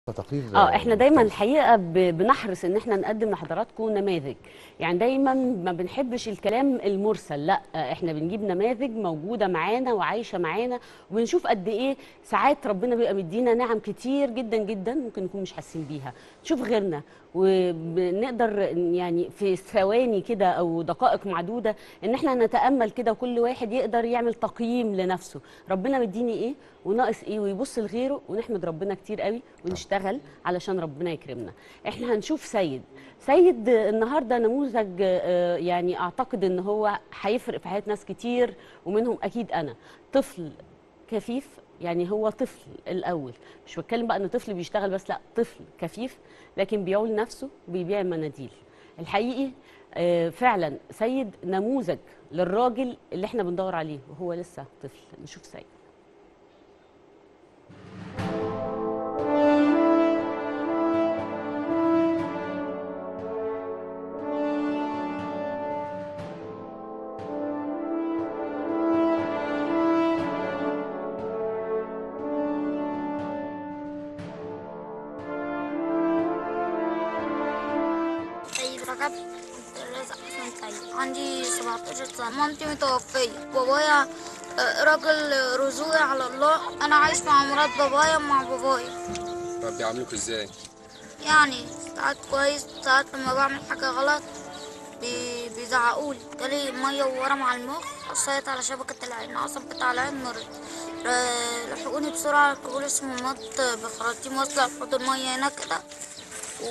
تقرير اه احنا دايما مختلف. الحقيقه ب- بنحرص ان احنا نقدم لحضراتكم نماذج يعني دايما ما بنحبش الكلام المرسل لا احنا بنجيب نماذج موجوده معانا وعايشه معانا وبنشوف قد ايه ساعات ربنا بيبقى مدينا نعم كتير جدا جدا ممكن نكون مش حاسين بيها نشوف غيرنا وبنقدر يعني في ثواني كده او دقائق معدوده ان احنا نتامل كده وكل واحد يقدر يعمل تقييم لنفسه ربنا مديني ايه وناقص ايه ويبص لغيره ونحمد ربنا كتير قوي ونشتغل علشان ربنا يكرمنا احنا هنشوف سيد سيد النهارده نموذج آه، يعني اعتقد ان هو هيفرق في حياه ناس كتير ومنهم اكيد انا طفل كفيف يعني هو طفل الاول مش بتكلم بقى ان طفل بيشتغل بس لا طفل كفيف لكن بيعول نفسه وبيبيع مناديل الحقيقي آه، فعلا سيد نموذج للراجل اللي احنا بندور عليه وهو لسه طفل نشوف سيد سيد رجب عبد الرازق حسن سيد عندي 17 سنة مامتي متوفية بابايا آه، راجل رزوقي على الله أنا عايش مع مرات بابايا ومع بابايا طب بيعاملوك ازاي؟ يعني ساعات كويس ساعات لما بعمل حاجة غلط بي- بيزعقولي جالي مية وورم على المخ حصيت على شبكة العين عصب بتاع العين مرض ر- لحقوني بسرعة على الكبول اسمه مط بخراطيم واصلة لحوض المية هناك كده و...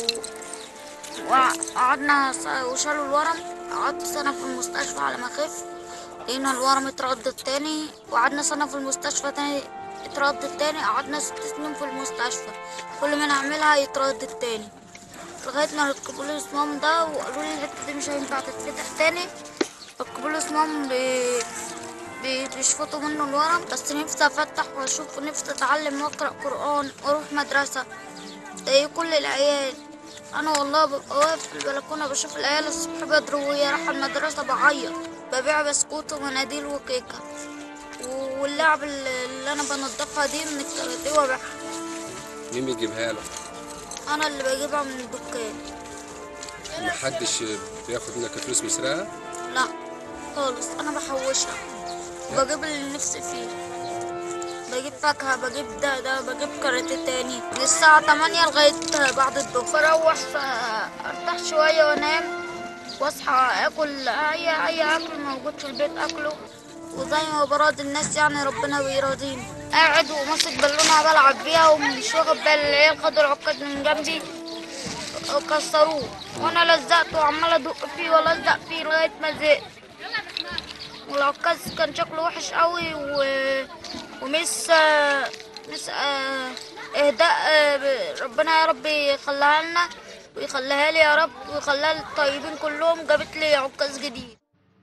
وقعدنا س- وشالوا الورم قعدت سنة في المستشفى على ما خف لقينا الورم اتردد تاني وقعدنا سنة في المستشفى تاني اتردد تاني قعدنا ست سنين في المستشفى كل ما نعملها يتردد تاني لغاية ما ركبوا لي صمام ده وقالوا لي الحتة دي مش هينفع تتفتح تاني ركبوا لي صمام بي... بي... بيشفطوا منه الورم بس نفسي افتح واشوف ونفسي اتعلم واقرا قرآن واروح مدرسة زي كل العيال انا والله ببقى واقف في البلكونه بشوف العيال الصبح بدري وهي رايحه المدرسه بعيط ببيع بسكوت ومناديل وكيكه واللعب اللي اللي انا بنضفها دي من الكاراتيه وبيعها مين بيجيبها لك؟ انا اللي بجيبها من الدكان محدش بياخد منك فلوس بيسرقها؟ لا خالص انا بحوشها وبجيب اللي نفسي فيه بجيب فاكهة بجيب ده ده بجيب كاراتيه تاني من الساعة 8 لغاية بعد الظهر بروح ف- ارتاح شوية وانام واصحى اكل اي اي اكل موجود في البيت اكله وزي ما براضي الناس يعني ربنا بيراضيني قاعد وماسك بالونة بلعب بيها ومش واخد بالي العيال خدوا العكاز من جنبي كسروه وانا لزقته وعمال ادق فيه والزق فيه لغايه ما زهقت والعكاز كان شكله وحش قوي و... ومس مس آه، اهداء آه، ب- ربنا يا رب يخليها لنا ويخليها لي يا رب ويخليها للطيبين كلهم جابت لي عكاز جديد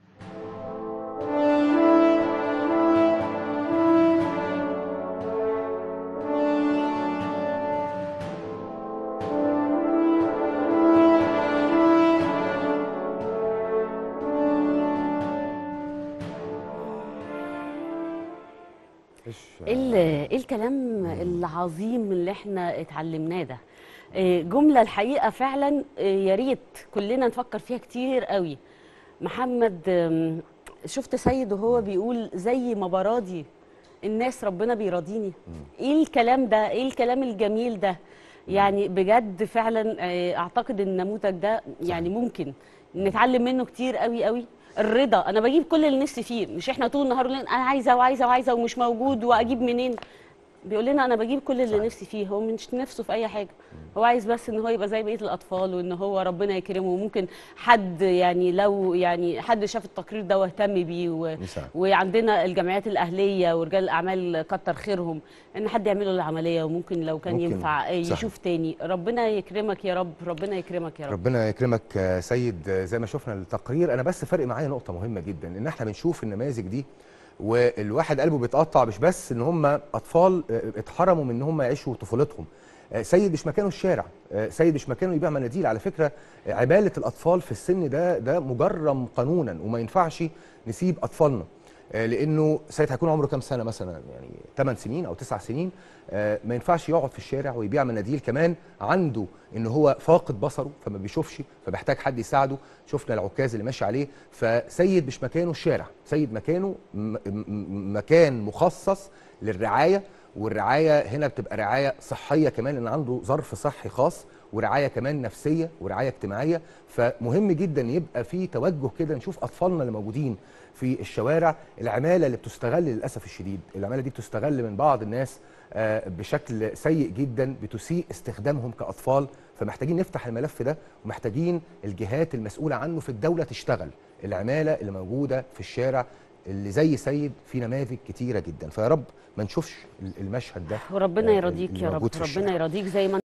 إيش ايه ال- ايه الكلام العظيم اللي احنا اتعلمناه ده إيه، جمله الحقيقه فعلا إيه، يا ريت كلنا نفكر فيها كتير قوي محمد أم، شفت سيد وهو بيقول زي ما براضي الناس ربنا بيراضيني ايه الكلام ده ايه الكلام الجميل ده يعني بجد فعلا آه، اعتقد ان النموذج ده يعني ممكن نتعلم منه كتير قوي قوي الرضا انا بجيب كل اللي نفسي فيه مش احنا طول النهار نقول انا عايزه وعايزه وعايزه ومش موجود واجيب منين بيقول لنا انا بجيب كل اللي نفسي فيه هو مش نفسه في اي حاجه هو عايز بس ان هو يبقى زي بقيه الاطفال وان هو ربنا يكرمه وممكن حد يعني لو يعني حد شاف التقرير ده واهتم بيه و... يساعد. وعندنا الجمعيات الاهليه ورجال الاعمال كتر خيرهم ان حد يعمل له العمليه وممكن لو كان ممكن. ينفع صح. يشوف تاني ربنا يكرمك يا رب ربنا يكرمك يا رب ربنا يكرمك آه، سيد آه، زي ما شفنا التقرير انا بس فارق معايا نقطه مهمه جدا ان احنا بنشوف النماذج دي والواحد قلبه بيتقطع مش بس ان هم اطفال آه، اتحرموا من ان هم يعيشوا طفولتهم آه، سيد مش مكانه الشارع آه، سيد مش مكانه يبيع مناديل على فكره آه، عباله الاطفال في السن ده ده مجرم قانونا وما ينفعش نسيب اطفالنا آه، لانه سيد هيكون عمره كام سنه مثلا يعني 8 سنين او 9 سنين آه، ما ينفعش يقعد في الشارع ويبيع مناديل كمان عنده ان هو فاقد بصره فما بيشوفش فبيحتاج حد يساعده شفنا العكاز اللي ماشي عليه فسيد مش مكانه الشارع سيد مكانه م- م- مكان مخصص للرعايه والرعايه هنا بتبقى رعايه صحيه كمان لان عنده ظرف صحي خاص ورعايه كمان نفسيه ورعايه اجتماعيه فمهم جدا يبقى في توجه كده نشوف اطفالنا اللي موجودين في الشوارع العماله اللي بتستغل للاسف الشديد العماله دي بتستغل من بعض الناس آه، بشكل سيء جدا بتسيء استخدامهم كاطفال فمحتاجين نفتح الملف ده ومحتاجين الجهات المسؤوله عنه في الدوله تشتغل العماله اللي موجوده في الشارع اللي زي سيد في نماذج كتيره جدا فيا رب ما نشوفش المشهد ده وربنا آه، يرضيك يا رب الموجود في الشارع. ربنا يرضيك زي ما